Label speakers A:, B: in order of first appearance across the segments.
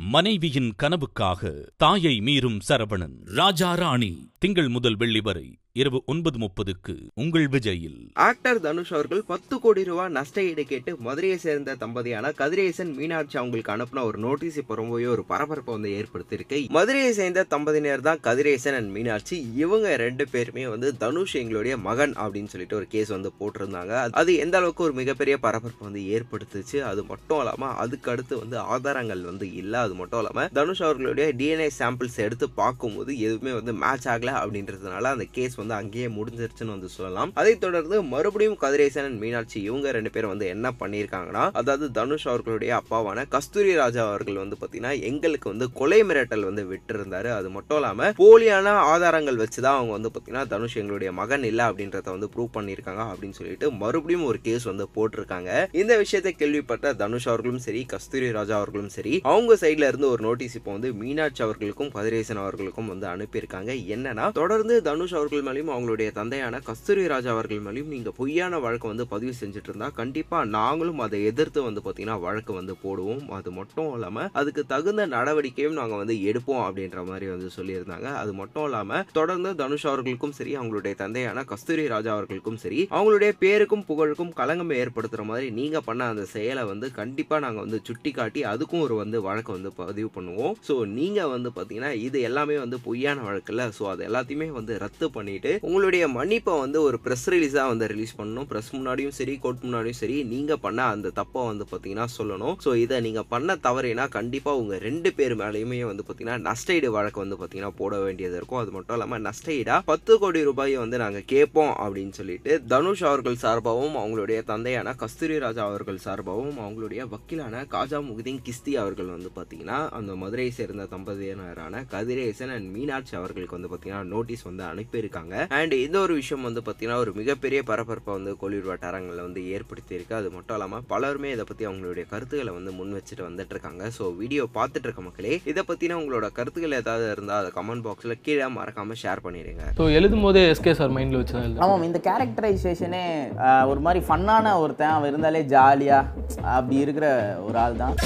A: மனைவியின் கனவுக்காக தாயை மீறும் சரவணன் ராஜா ராணி திங்கள் முதல் வெள்ளி வரை இரவு ஒன்பது முப்பதுக்கு உங்கள் விஜயில்
B: ஆக்டர் தனுஷ் அவர்கள் பத்து கோடி ரூபாய் நஷ்ட ஈடு கேட்டு மதுரையை சேர்ந்த தம்பதியான கதிரேசன் மீனாட்சி அவங்களுக்கு அனுப்பின ஒரு நோட்டீஸ் இப்போ ரொம்பவே ஒரு பரபரப்பை வந்து ஏற்படுத்தியிருக்கு மதுரையை சேர்ந்த தம்பதியினர் தான் கதிரேசன் அண்ட் மீனாட்சி இவங்க ரெண்டு பேருமே வந்து தனுஷ் எங்களுடைய மகன் அப்படின்னு சொல்லிட்டு ஒரு கேஸ் வந்து போட்டிருந்தாங்க அது எந்த அளவுக்கு ஒரு மிகப்பெரிய பரபரப்பு வந்து ஏற்படுத்துச்சு அது மட்டும் இல்லாம அதுக்கு அடுத்து வந்து ஆதாரங்கள் வந்து இல்ல அது மட்டும் இல்லாம தனுஷ் அவர்களுடைய டிஎன்ஏ சாம்பிள்ஸ் எடுத்து பார்க்கும்போது எதுவுமே வந்து மேட்ச் ஆகல அப்படின்றதுனால அந்த கேஸ் வந்து அங்கேயே முடிஞ்சிருச்சுன்னு வந்து சொல்லலாம் அதை தொடர்ந்து மறுபடியும் கதிரேசன் and மீனாட்சி இவங்க ரெண்டு பேரும் வந்து என்ன பண்ணியிருக்காங்கன்னா அதாவது தனுஷ் அவர்களுடைய அப்பாவான கஸ்தூரி ராஜா அவர்கள் வந்து பார்த்தீங்கன்னா எங்களுக்கு வந்து கொலை மிரட்டல் வந்து விட்டிருந்தாரு அது மட்டும் இல்லாம போலியான ஆதாரங்கள் வச்சு தான் அவங்க வந்து பார்த்தீங்கன்னா தனுஷ் எங்களுடைய மகன் இல்லை அப்படின்றத வந்து ப்ரூவ் பண்ணியிருக்காங்க அப்படின்னு சொல்லிட்டு மறுபடியும் ஒரு கேஸ் வந்து போட்டிருக்காங்க இந்த விஷயத்தை கேள்விப்பட்ட தனுஷ் அவர்களும் சரி கஸ்தூரி ராஜா அவர்களும் சரி அவங்க சைட்ல இருந்து ஒரு நோட்டீஸ் இப்போ வந்து மீனாட்சி அவர்களுக்கும் கதிரேசன் அவர்களுக்கும் வந்து அனுப்பியிருக்காங்க என்னன்னா தொடர்ந்து தனுஷ் அவர்கள் மேலேயும் அவங்களுடைய தந்தையான கஸ்தூரி ராஜா அவர்கள் மேலேயும் நீங்க பொய்யான வழக்கு வந்து பதிவு செஞ்சுட்டு இருந்தா கண்டிப்பா நாங்களும் அதை எதிர்த்து வந்து பாத்தீங்கன்னா வழக்கு வந்து போடுவோம் அது மட்டும் இல்லாம அதுக்கு தகுந்த நடவடிக்கையும் நாங்க வந்து எடுப்போம் அப்படின்ற மாதிரி வந்து சொல்லியிருந்தாங்க அது மட்டும் இல்லாம தொடர்ந்து தனுஷ் அவர்களுக்கும் சரி அவங்களுடைய தந்தையான கஸ்தூரி ராஜா அவர்களுக்கும் சரி அவங்களுடைய பேருக்கும் புகழுக்கும் களங்கம் ஏற்படுத்துற மாதிரி நீங்க பண்ண அந்த செயலை வந்து கண்டிப்பா நாங்க வந்து சுட்டி காட்டி அதுக்கும் ஒரு வந்து வழக்கு வந்து பதிவு பண்ணுவோம் ஸோ நீங்க வந்து பாத்தீங்கன்னா இது எல்லாமே வந்து பொய்யான வழக்குல ஸோ அது எல்லாத்தையுமே வந்து ரத்து பண்ணிட்டு உங்களுடைய மன்னிப்பை வந்து ஒரு ப்ரெஸ் ரிலீஸா வந்து ரிலீஸ் பண்ணணும் ப்ரெஸ் முன்னாடியும் சரி கோர்ட் முன்னாடியும் சரி நீங்க பண்ண அந்த தப்பை வந்து பாத்தீங்கன்னா சொல்லணும் ஸோ இதை நீங்க பண்ண தவறினா கண்டிப்பா உங்க ரெண்டு பேர் மேலேயுமே வந்து பாத்தீங்கன்னா நஷ்டஈடு வழக்கு வந்து பாத்தீங்கன்னா போட வேண்டியது இருக்கும் அது மட்டும் இல்லாம நஷ்டஈடா பத்து கோடி ரூபாயை வந்து நாங்க கேட்போம் அப்படின்னு சொல்லிட்டு தனுஷ் அவர்கள் சார்பாகவும் அவங்களுடைய தந்தையான கஸ்தூரி ராஜா அவர்கள் சார்பாகவும் அவங்களுடைய வக்கீலான காஜா முகுதீன் கிஸ்தி அவர்கள் வந்து பாத்தீங்கன்னா அந்த மதுரையை சேர்ந்த தம்பதியினரான கதிரேசன் அண்ட் மீனாட்சி அவர்களுக்கு வந்து பாத்தீங்கன்னா நோட்டீஸ் வந்து அனுப்பியிருக்காங்க அண்ட் இந்த ஒரு விஷயம் வந்து பாத்தீங்கன்னா ஒரு மிகப்பெரிய பரபரப்பை வந்து கோலிவுட் வட்டாரங்களில் வந்து ஏற்படுத்தி இருக்கு அது மட்டும் இல்லாம பலருமே இதை பத்தி அவங்களுடைய கருத்துக்களை வந்து முன் வச்சுட்டு வந்துட்டு இருக்காங்க ஸோ வீடியோ பார்த்துட்டு இருக்க மக்களே இதை பத்தின உங்களோட கருத்துக்கள் ஏதாவது இருந்தால் அதை கமெண்ட் பாக்ஸ்ல கீழே மறக்காம ஷேர் பண்ணிடுங்க
C: ஸோ எழுதும் போதே எஸ்கே சார் மைண்டில் வச்சு தான் எழுதுறேன்
D: ஆமாம் இந்த கேரக்டரைசேஷனே ஒரு மாதிரி ஃபன்னான ஒருத்தன் அவன் இருந்தாலே ஜாலியாக அப்படி இருக்கிற ஒரு ஆள் தான்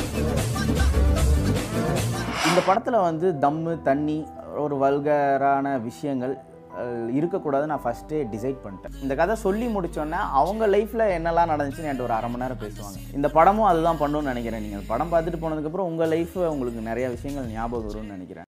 D: இந்த படத்தில் வந்து தம்மு தண்ணி ஒரு வல்கரான விஷயங்கள் அஹ், இருக்கக்கூடாதுன்னு நான் ஃபஸ்ட்டே டிசைட் பண்ணிட்டேன் இந்த கதை சொல்லி முடிச்சோன்னே அவங்க லைஃப்பில் என்னெல்லாம் நடந்துச்சுன்னு என்கிட்ட ஒரு அரை மணி நேரம் பேசுவாங்க இந்த படமும் அதுதான் பண்ணணும்னு நினைக்கிறேன் நீங்கள் படம் பார்த்துட்டு போனதுக்கப்புறம் உங்கள் லைஃப் உங்களுக்கு நிறைய விஷயங்கள் ஞாபகம் வரும்னு நினைக்கிறேன்